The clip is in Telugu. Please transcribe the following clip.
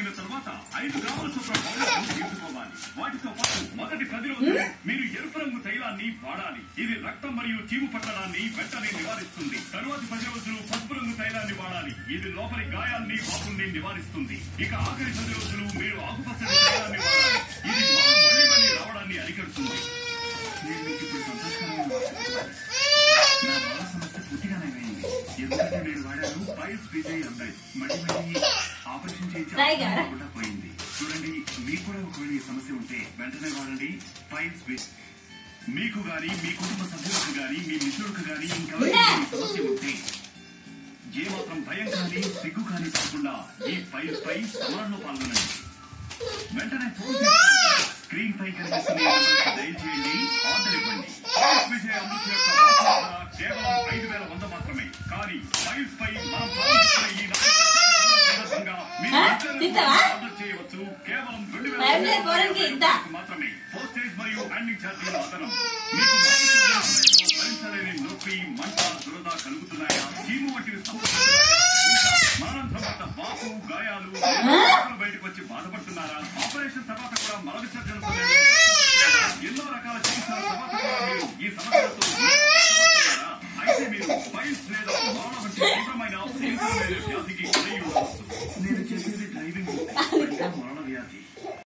అయిన తర్వాత ఐదు గ్రాముల చొప్పున పౌడర్ను తీసుకోవాలి వాటితో పాటు మొదటి పది రోజులు మీరు ఎరుపు రంగు తైలాన్ని వాడాలి ఇది రక్తం మరియు చీము పట్టడాన్ని వెంటనే నివారిస్తుంది తరువాతి పది రోజులు పసుపు రంగు తైలాన్ని వాడాలి ఇది లోపలి గాయాల్ని వాపుల్ని నివారిస్తుంది ఇక ఆఖరి పది రోజులు మీరు ఆకుపచ్చని తైలాన్ని వాడాలి ఇది మొహం మళ్ళీ మళ్ళీ రావడాన్ని అరికడుతుంది నేను మీకు ఇప్పుడు సంతోషకరమైన వార్త చెప్తాను. నా బాల సమస్య పూర్తిగా నయమైంది ఎందుకంటే నేను వాడాను ఫైల్స్ విజయ్ అమ్మాయి మళ్ళీ మళ్ళీ ఆపరేషన్ చేయించి రాయిగా? అవసరం కూడా పోయింది చూడండి మీకు కూడా ఒకవేళ ఈ సమస్య ఉంటే వెంటనే వాడండి ఫైల్స్ విజ్ మీకు గాని మీ కుటుంబ సభ్యులకు గాని మీ మిత్రులకు గాని ఇంకెవరికి ఈ సమస్య ఉంటే ఏ మాత్రం భయం కానీ సిగ్గు కానీ పడకుండా ఈ ఫైల్స్ పై సమరంలో పాల్గొనండి వెంటనే ఫోన్ తీసుకోండి. స్క్రీన్ పై కనిపిస్తున్న ఈ నెంబర్కి డయల్ చేయండి ఆర్డర్ ఇవ్వండి విజయ అమృత్ యొక్క వార్తా ధర కేవలం ఐదు వేల వంద మాత్రమే కానీ ఫైల్స్ పై మనం ప్రారంభిస్తున్న ఈ నలభై సందర్భంగా మీరు ఆ? ఇంటర్నెట్ తింటావా? ద్వారా ఆర్డర్ చేయవచ్చు కేవలం రెండు వేల భయం లేదు, పోరానికి ఇంతా. మాత్రమే పోస్టేజ్ మరియు హ్యాండింగ్ ఛార్జీల అదనం మీకు మానసిక సమయంలో భరించలేని నొప్పి మంట దురద కలుగుతున్నాయా చీము వంటివి సమస్యలున్నాయా? ఇంకా మరణంతో పాటు వాపు గాయాలు రోగాలు బయటకు వచ్చి బాధపడుతున్నారా ఆపరేషన్ తర్వాత కూడా మల విసర్జన సమయంలో ఎన్నో రకాల చికిత్సల తర్వాత కూడా మీరు ఈ సమస్యలతో